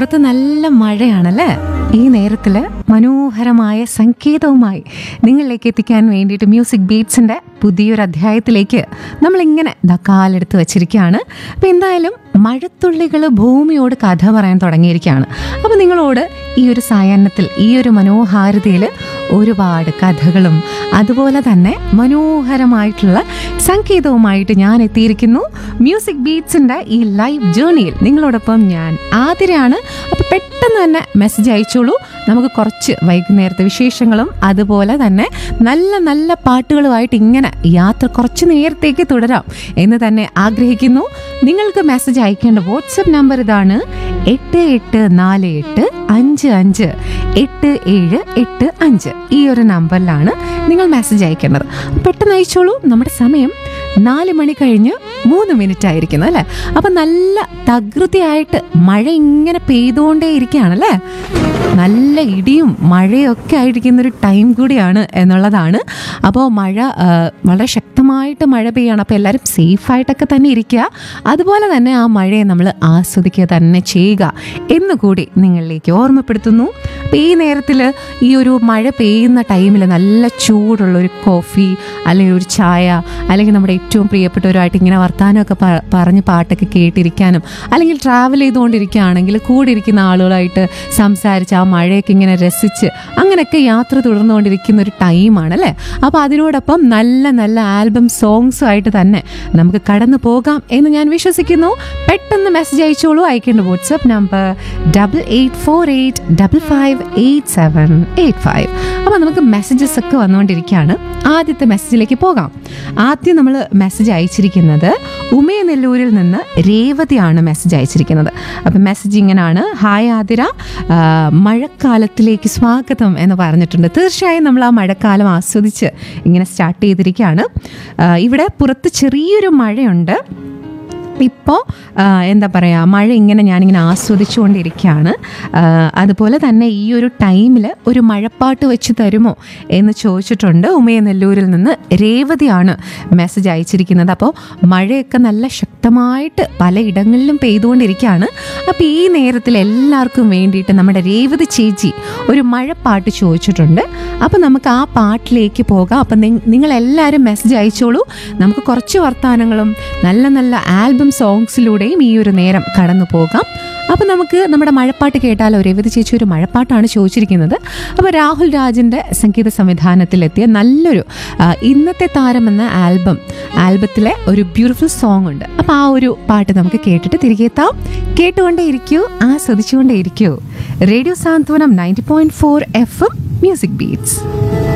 പുറത്ത് നല്ല മഴയാണല്ലേ ഈ നേരത്തിൽ മനോഹരമായ സംഗീതവുമായി നിങ്ങളിലേക്ക് എത്തിക്കാൻ വേണ്ടിയിട്ട് മ്യൂസിക് ബീറ്റ്സിൻ്റെ പുതിയൊരു അധ്യായത്തിലേക്ക് നമ്മളിങ്ങനെ ദാ കാലെടുത്ത് വച്ചിരിക്കുകയാണ് അപ്പോൾ എന്തായാലും മഴത്തുള്ളികൾ ഭൂമിയോട് കഥ പറയാൻ തുടങ്ങിയിരിക്കുകയാണ് അപ്പോൾ നിങ്ങളോട് ഈ ഒരു സായാഹ്നത്തിൽ ഈ ഒരു മനോഹാരിതയിൽ ഒരുപാട് കഥകളും അതുപോലെ തന്നെ മനോഹരമായിട്ടുള്ള സംഗീതവുമായിട്ട് ഞാൻ എത്തിയിരിക്കുന്നു മ്യൂസിക് ബീറ്റ്സിൻ്റെ ഈ ലൈവ് ജേർണിയിൽ നിങ്ങളോടൊപ്പം ഞാൻ ആതിരയാണ് അപ്പോൾ പെട്ടെന്ന് തന്നെ മെസ്സേജ് അയച്ചോളൂ നമുക്ക് കുറച്ച് വൈകുന്നേരത്തെ വിശേഷങ്ങളും അതുപോലെ തന്നെ നല്ല നല്ല പാട്ടുകളുമായിട്ട് ഇങ്ങനെ യാത്ര കുറച്ച് നേരത്തേക്ക് തുടരാം എന്ന് തന്നെ ആഗ്രഹിക്കുന്നു നിങ്ങൾക്ക് മെസ്സേജ് അയക്കേണ്ട വാട്സപ്പ് നമ്പർ ഇതാണ് എട്ട് എട്ട് നാല് എട്ട് അഞ്ച് അഞ്ച് എട്ട് ഏഴ് എട്ട് അഞ്ച് ഈ ഒരു നമ്പറിലാണ് നിങ്ങൾ മെസ്സേജ് അയക്കേണ്ടത് പെട്ടെന്ന് അയച്ചോളൂ നമ്മുടെ സമയം നാല് മണി കഴിഞ്ഞ് മൂന്ന് മിനിറ്റ് ആയിരിക്കുന്നു അല്ലേ അപ്പം നല്ല തകൃതിയായിട്ട് മഴ ഇങ്ങനെ പെയ്തുകൊണ്ടേ ഇരിക്കുകയാണല്ലേ നല്ല ഇടിയും മഴയും ഒക്കെ ആയിരിക്കുന്ന ഒരു ടൈം കൂടിയാണ് എന്നുള്ളതാണ് അപ്പോൾ മഴ ആ, വളരെ ശക്തമായിട്ട് മഴ പെയ്യാണ് അപ്പോൾ എല്ലാവരും സേഫായിട്ടൊക്കെ തന്നെ ഇരിക്കുക അതുപോലെ തന്നെ ആ മഴയെ നമ്മൾ ആസ്വദിക്കുക തന്നെ ചെയ്യുക എന്നുകൂടി നിങ്ങളിലേക്ക് ഓർമ്മപ്പെടുത്തുന്നു അപ്പോൾ ഈ നേരത്തിൽ ഈ ഒരു മഴ പെയ്യുന്ന ടൈമിൽ നല്ല ചൂടുള്ള ഒരു കോഫി അല്ലെങ്കിൽ ഒരു ചായ അല്ലെങ്കിൽ നമ്മുടെ ഏറ്റവും പ്രിയപ്പെട്ടവരുമായിട്ട് ഇങ്ങനെ വർത്തമാനമൊക്കെ പ- പറഞ്ഞ് പാട്ടൊക്കെ കേട്ടിരിക്കാനും അല്ലെങ്കിൽ ട്രാവൽ ചെയ്തുകൊണ്ടിരിക്കുകയാണെങ്കിൽ കൂടെ ഇരിക്കുന്ന ആളുകളായിട്ട് സംസാരിച്ച് ആ മഴയൊക്കെ ഇങ്ങനെ രസിച്ച് അങ്ങനെയൊക്കെ യാത്ര തുടർന്നുകൊണ്ടിരിക്കുന്ന ഒരു ടൈമാണ് അല്ലേ അപ്പോൾ അതിനോടൊപ്പം നല്ല നല്ല ആൽബം സോങ്സും ആയിട്ട് തന്നെ നമുക്ക് കടന്നു പോകാം എന്ന് ഞാൻ വിശ്വസിക്കുന്നു പെട്ടെന്ന് മെസ്സേജ് അയച്ചോളൂ അയക്കേണ്ട WhatsApp number double eight four eight double five eight seven eight five അപ്പോൾ നമുക്ക് മെസ്സേജസ് ഒക്കെ വന്നുകൊണ്ടിരിക്കുകയാണ് ആദ്യത്തെ മെസ്സേജിലേക്ക് പോകാം ആദ്യം നമ്മൾ മെസ്സേജ് അയച്ചിരിക്കുന്നത് ഉമയനെല്ലൂരിൽ നിന്ന് രേവതിയാണ് മെസ്സേജ് അയച്ചിരിക്കുന്നത് അപ്പം മെസ്സേജ് ഇങ്ങനെയാണ് ഹായ് ആതിര ആ, മഴക്കാലത്തിലേക്ക് സ്വാഗതം എന്ന് പറഞ്ഞിട്ടുണ്ട് തീർച്ചയായും നമ്മൾ ആ മഴക്കാലം ആസ്വദിച്ച് ഇങ്ങനെ സ്റ്റാർട്ട് ചെയ്തിരിക്കുകയാണ് ആ, ഇവിടെ പുറത്ത് ചെറിയൊരു മഴയുണ്ട് ഇപ്പോൾ എന്താ പറയുക മഴ ഇങ്ങനെ ഞാനിങ്ങനെ ആസ്വദിച്ചുകൊണ്ടിരിക്കുകയാണ് ആ, അതുപോലെ തന്നെ ഈ ഒരു ടൈമിൽ ഒരു മഴപ്പാട്ട് വെച്ച് തരുമോ എന്ന് ചോദിച്ചിട്ടുണ്ട് ഉമയനെല്ലൂരിൽ നിന്ന് രേവതിയാണ് മെസ്സേജ് അയച്ചിരിക്കുന്നത് അപ്പോൾ മഴയൊക്കെ നല്ല ശക്തമായിട്ട് പലയിടങ്ങളിലും പെയ്തുകൊണ്ടിരിക്കുകയാണ് അപ്പോൾ ഈ നേരത്തിൽ എല്ലാവർക്കും വേണ്ടിയിട്ട് നമ്മുടെ രേവതി ചേച്ചി ഒരു മഴപ്പാട്ട് ചോദിച്ചിട്ടുണ്ട് അപ്പോൾ നമുക്ക് ആ പാട്ടിലേക്ക് പോകാം അപ്പം നിങ്ങളെല്ലാവരും മെസ്സേജ് അയച്ചോളൂ നമുക്ക് കുറച്ച് വർത്തമാനങ്ങളും നല്ല നല്ല ആൽബം സോങ്സിലൂടെയും ഈ ഒരു നേരം കടന്നു പോകാം അപ്പോൾ നമുക്ക് നമ്മുടെ മഴപ്പാട്ട് കേട്ടാലോ രേവതി ചേച്ചി ഒരു മഴപ്പാട്ടാണ് ചോദിച്ചിരിക്കുന്നത് അപ്പോൾ രാഹുൽ രാജിൻ്റെ സംഗീത സംവിധാനത്തിലെത്തിയ നല്ലൊരു ആ, ഇന്നത്തെ താരം എന്ന ആൽബം ആൽബത്തിലെ ഒരു ബ്യൂട്ടിഫുൾ സോങ് ഉണ്ട് അപ്പോൾ ആ ഒരു പാട്ട് നമുക്ക് കേട്ടിട്ട് തിരികെ എത്താം കേട്ടുകൊണ്ടേ ഇരിക്കൂ ആസ്വദിച്ചുകൊണ്ടേ ഇരിക്കൂ radio Santhwanam ninety point four F M music beats